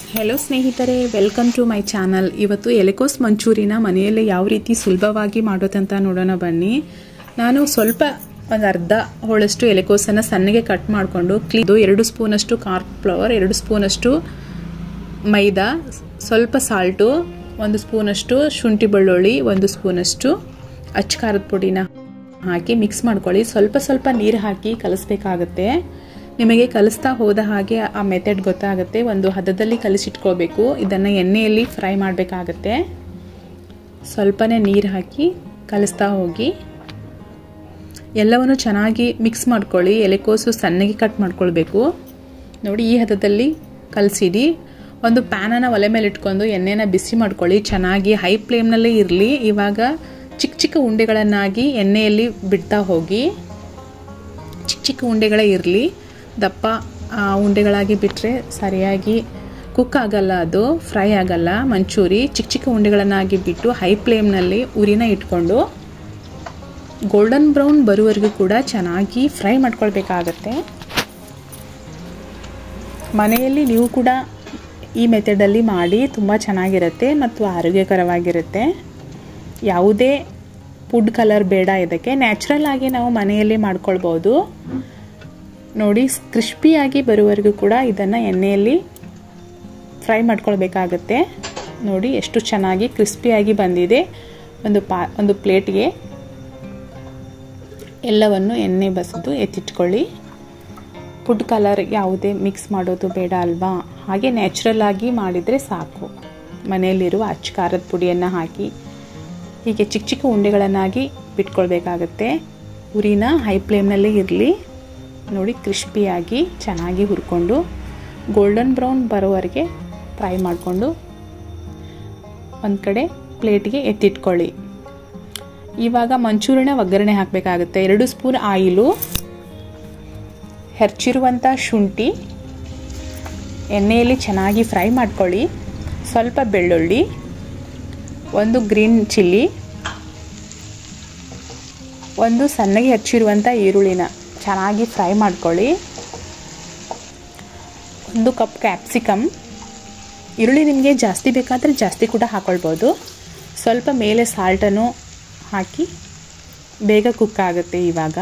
hello ಸ್ನೇಹಿತರೆ welcome to my channel ಇವತ್ತು ಎಲೆಕೋಸ್ ಮಂಚೂರಿನ ಮನೆಯಲ್ಲೇ ಯಾವ ರೀತಿ ಸುಲಭವಾಗಿ ಮಾಡೋದಂತ ನೋಡೋಣ ಬನ್ನಿ ನಾನು ಸ್ವಲ್ಪ ಒಂದು ಅರ್ಧ ಹೋಳಷ್ಟು ಎಲೆಕೋಸನ್ನು ಸಣ್ಣಗೆ ಕಟ್ ಮಾಡಿಕೊಂಡು ಕ್ಲೀದು ಎರಡು ಸ್ಪೂನಷ್ಟು ಕಾರ್ನ್ ಫ್ಲವರ್ ಎರಡು ಸ್ಪೂನಷ್ಟು ಮೈದಾ ಸ್ವಲ್ಪ ಸಾಲ್ಟು ಒಂದು ಸ್ಪೂನಷ್ಟು ಶುಂಠಿ ಬೆಳ್ಳುಳ್ಳಿ ಒಂದು ಸ್ಪೂನಷ್ಟು ಅಚ್ಚ ಖಾರದ ಪುಡಿನ ಹಾಕಿ ಮಿಕ್ಸ್ ಮಾಡ್ಕೊಳ್ಳಿ ಸ್ವಲ್ಪ ಸ್ವಲ್ಪ ನೀರು ಹಾಕಿ ಕಲಿಸ್ಬೇಕಾಗತ್ತೆ ನಿಮಗೆ ಕಲಿಸ್ತಾ ಹೋದ ಹಾಗೆ ಆ ಮೆಥಡ್ ಗೊತ್ತಾಗುತ್ತೆ ಒಂದು ಹದದಲ್ಲಿ ಕಲಿಸಿಟ್ಕೋಬೇಕು ಇದನ್ನು ಎಣ್ಣೆಯಲ್ಲಿ ಫ್ರೈ ಮಾಡಬೇಕಾಗತ್ತೆ ಸ್ವಲ್ಪನೇ ನೀರು ಹಾಕಿ ಕಲಿಸ್ತಾ ಹೋಗಿ ಎಲ್ಲವನ್ನು ಚೆನ್ನಾಗಿ ಮಿಕ್ಸ್ ಮಾಡ್ಕೊಳ್ಳಿ ಎಲೆಕೋಸು ಸಣ್ಣಗೆ ಕಟ್ ಮಾಡ್ಕೊಳ್ಬೇಕು ನೋಡಿ ಈ ಹದದಲ್ಲಿ ಕಲಸಿಡಿ ಒಂದು ಪ್ಯಾನನ್ನು ಒಲೆ ಮೇಲೆ ಇಟ್ಕೊಂಡು ಎಣ್ಣೆನ ಬಿಸಿ ಮಾಡ್ಕೊಳ್ಳಿ ಚೆನ್ನಾಗಿ ಹೈ ಫ್ಲೇಮ್ನಲ್ಲೇ ಇರಲಿ ಇವಾಗ ಚಿಕ್ಕ ಚಿಕ್ಕ ಉಂಡೆಗಳನ್ನಾಗಿ ಎಣ್ಣೆಯಲ್ಲಿ ಬಿಡ್ತಾ ಹೋಗಿ ಚಿಕ್ಕ ಚಿಕ್ಕ ಉಂಡೆಗಳೇ ಇರಲಿ ದಪ್ಪ ಉಂಡೆಗಳಾಗಿ ಬಿಟ್ಟರೆ ಸರಿಯಾಗಿ ಕುಕ್ ಆಗಲ್ಲ ಅದು ಫ್ರೈ ಆಗಲ್ಲ ಮಂಚೂರಿ ಚಿಕ್ಕ ಚಿಕ್ಕ ಉಂಡೆಗಳನ್ನಾಗಿ ಬಿಟ್ಟು ಹೈ ಫ್ಲೇಮ್ನಲ್ಲಿ ಉರಿನ ಇಟ್ಕೊಂಡು ಗೋಲ್ಡನ್ ಬ್ರೌನ್ ಬರುವವರೆಗೂ ಕೂಡ ಚೆನ್ನಾಗಿ ಫ್ರೈ ಮಾಡ್ಕೊಳ್ಬೇಕಾಗತ್ತೆ ಮನೆಯಲ್ಲಿ ನೀವು ಕೂಡ ಈ ಮೆಥಡಲ್ಲಿ ಮಾಡಿ ತುಂಬ ಚೆನ್ನಾಗಿರುತ್ತೆ ಮತ್ತು ಆರೋಗ್ಯಕರವಾಗಿರುತ್ತೆ ಯಾವುದೇ ಫುಡ್ ಕಲರ್ ಬೇಡ ಇದಕ್ಕೆ ನ್ಯಾಚುರಲ್ ಆಗಿ ನಾವು ಮನೆಯಲ್ಲಿ ಮಾಡ್ಕೊಳ್ಬೋದು ನೋಡಿ ಕ್ರಿಸ್ಪಿಯಾಗಿ ಬರುವವರೆಗೂ ಕೂಡ ಇದನ್ನು ಎಣ್ಣೆಯಲ್ಲಿ ಫ್ರೈ ಮಾಡ್ಕೊಳ್ಬೇಕಾಗತ್ತೆ ನೋಡಿ ಎಷ್ಟು ಚೆನ್ನಾಗಿ ಕ್ರಿಸ್ಪಿಯಾಗಿ ಬಂದಿದೆ ಒಂದು ಪಾ ಒಂದು ಪ್ಲೇಟ್ಗೆ ಎಲ್ಲವನ್ನು ಎಣ್ಣೆ ಬಸಿದು ಎತ್ತಿಟ್ಕೊಳ್ಳಿ ಫುಡ್ ಕಲರ್ ಯಾವುದೇ ಮಿಕ್ಸ್ ಮಾಡೋದು ಬೇಡ ಅಲ್ವಾ ಹಾಗೆ ನ್ಯಾಚುರಲ್ ಆಗಿ ಮಾಡಿದರೆ ಸಾಕು ಮನೆಯಲ್ಲಿರುವ ಅಚ್ಚ ಖಾರದ ಪುಡಿಯನ್ನು ಹಾಕಿ ಹೀಗೆ ಚಿಕ್ಕ ಚಿಕ್ಕ ಉಂಡೆಗಳನ್ನಾಗಿ ಬಿಟ್ಕೊಳ್ಬೇಕಾಗತ್ತೆ ಉರಿನ ಹೈ ಫ್ಲೇಮ್ನಲ್ಲೇ ಇರಲಿ ನೋಡಿ ಕ್ರಿಸ್ಪಿಯಾಗಿ ಚೆನ್ನಾಗಿ ಹುರ್ಕೊಂಡು ಗೋಲ್ಡನ್ ಬ್ರೌನ್ ಬರೋವರೆಗೆ ಫ್ರೈ ಮಾಡಿಕೊಂಡು ಒಂದು ಕಡೆ ಪ್ಲೇಟ್ಗೆ ಎತ್ತಿಟ್ಕೊಳ್ಳಿ ಇವಾಗ ಮಂಚೂರಿನ ಒಗ್ಗರಣೆ ಹಾಕಬೇಕಾಗುತ್ತೆ ಎರಡು ಸ್ಪೂನ್ ಆಯಿಲು ಹೆಚ್ಚಿರುವಂಥ ಶುಂಠಿ ಎಣ್ಣೆಯಲ್ಲಿ ಚೆನ್ನಾಗಿ ಫ್ರೈ ಮಾಡ್ಕೊಳ್ಳಿ ಸ್ವಲ್ಪ ಬೆಳ್ಳುಳ್ಳಿ ಒಂದು ಗ್ರೀನ್ ಚಿಲ್ಲಿ ಒಂದು ಸಣ್ಣಗೆ ಹೆಚ್ಚಿರುವಂಥ ಈರುಳ್ಳಿನ ಚೆನ್ನಾಗಿ ಫ್ರೈ ಮಾಡ್ಕೊಳ್ಳಿ ಒಂದು ಕಪ್ ಕ್ಯಾಪ್ಸಿಕಮ್ ಈರುಳ್ಳಿ ನಿಮಗೆ ಜಾಸ್ತಿ ಬೇಕಾದರೆ ಜಾಸ್ತಿ ಕೂಡ ಹಾಕ್ಕೊಳ್ಬೋದು ಸ್ವಲ್ಪ ಮೇಲೆ ಸಾಲ್ಟನ್ನು ಹಾಕಿ ಬೇಗ ಕುಕ್ ಆಗುತ್ತೆ ಇವಾಗ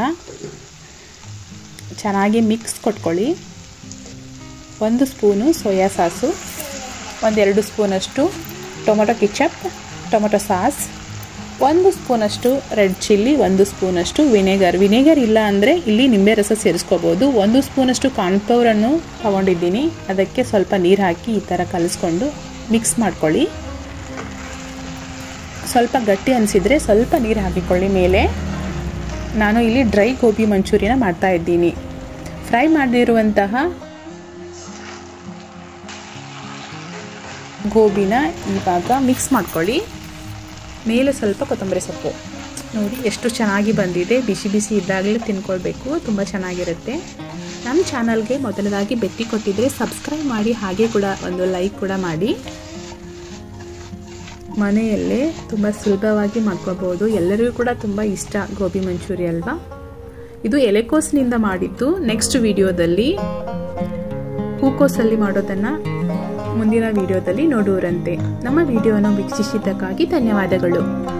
ಚೆನ್ನಾಗಿ ಮಿಕ್ಸ್ ಕೊಟ್ಕೊಳ್ಳಿ ಒಂದು ಸ್ಪೂನು ಸೋಯಾ ಸಾಸು ಒಂದೆರಡು ಸ್ಪೂನಷ್ಟು ಟೊಮೊಟೊ ಕಿಚಪ್ ಟೊಮೊಟೊ ಸಾಸ್ ಒಂದು ಸ್ಪೂನಷ್ಟು ರೆಡ್ ಚಿಲ್ಲಿ ಒಂದು ಸ್ಪೂನಷ್ಟು ವಿನೆಗರ್ ವಿನೆಗರ್ ಇಲ್ಲ ಅಂದರೆ ಇಲ್ಲಿ ನಿಂಬೆ ರಸ ಸೇರಿಸ್ಕೋಬೋದು ಒಂದು ಸ್ಪೂನಷ್ಟು ಕಾರ್ನ್ಫ್ಲವರನ್ನು ತೊಗೊಂಡಿದ್ದೀನಿ ಅದಕ್ಕೆ ಸ್ವಲ್ಪ ನೀರು ಹಾಕಿ ಈ ಥರ ಕಲಿಸ್ಕೊಂಡು ಮಿಕ್ಸ್ ಮಾಡ್ಕೊಳ್ಳಿ ಸ್ವಲ್ಪ ಗಟ್ಟಿ ಅನಿಸಿದರೆ ಸ್ವಲ್ಪ ನೀರು ಹಾಕಿಕೊಳ್ಳಿ ಮೇಲೆ ನಾನು ಇಲ್ಲಿ ಡ್ರೈ ಗೋಬಿ ಮಂಚೂರಿನ ಮಾಡ್ತಾ ಇದ್ದೀನಿ ಫ್ರೈ ಮಾಡಿರುವಂತಹ ಗೋಬಿನ ಇವಾಗ ಮಿಕ್ಸ್ ಮಾಡ್ಕೊಳ್ಳಿ ಮೇಲೆ ಸ್ವಲ್ಪ ಕೊತ್ತಂಬರಿ ಸೊಪ್ಪು ನೋಡಿ ಎಷ್ಟು ಚೆನ್ನಾಗಿ ಬಂದಿದೆ ಬಿಸಿ ಬಿಸಿ ಇದ್ದಾಗಲೇ ತಿನ್ಕೊಳ್ಬೇಕು ತುಂಬ ಚೆನ್ನಾಗಿರುತ್ತೆ ನಮ್ಮ ಚಾನಲ್ಗೆ ಮೊದಲದಾಗಿ ಭೇಟಿ ಕೊಟ್ಟಿದ್ದರೆ ಸಬ್ಸ್ಕ್ರೈಬ್ ಮಾಡಿ ಹಾಗೆ ಕೂಡ ಒಂದು ಲೈಕ್ ಕೂಡ ಮಾಡಿ ಮನೆಯಲ್ಲೇ ತುಂಬ ಸುಲಭವಾಗಿ ಮಾಡ್ಕೋಬೋದು ಎಲ್ಲರಿಗೂ ಕೂಡ ತುಂಬ ಇಷ್ಟ ಗೋಬಿ ಮಂಚೂರಿ ಅಲ್ವಾ ಇದು ಎಲೆಕೋಸ್ನಿಂದ ಮಾಡಿದ್ದು ನೆಕ್ಸ್ಟ್ ವಿಡಿಯೋದಲ್ಲಿ ಹೂಕೋಸಲ್ಲಿ ಮಾಡೋದನ್ನು ಮುಂದಿನ ವಿಡಿಯೋದಲ್ಲಿ ನೋಡುವರಂತೆ ನಮ್ಮ ವಿಡಿಯೋವನ್ನು ವೀಕ್ಷಿಸಿದ್ದಕ್ಕಾಗಿ ಧನ್ಯವಾದಗಳು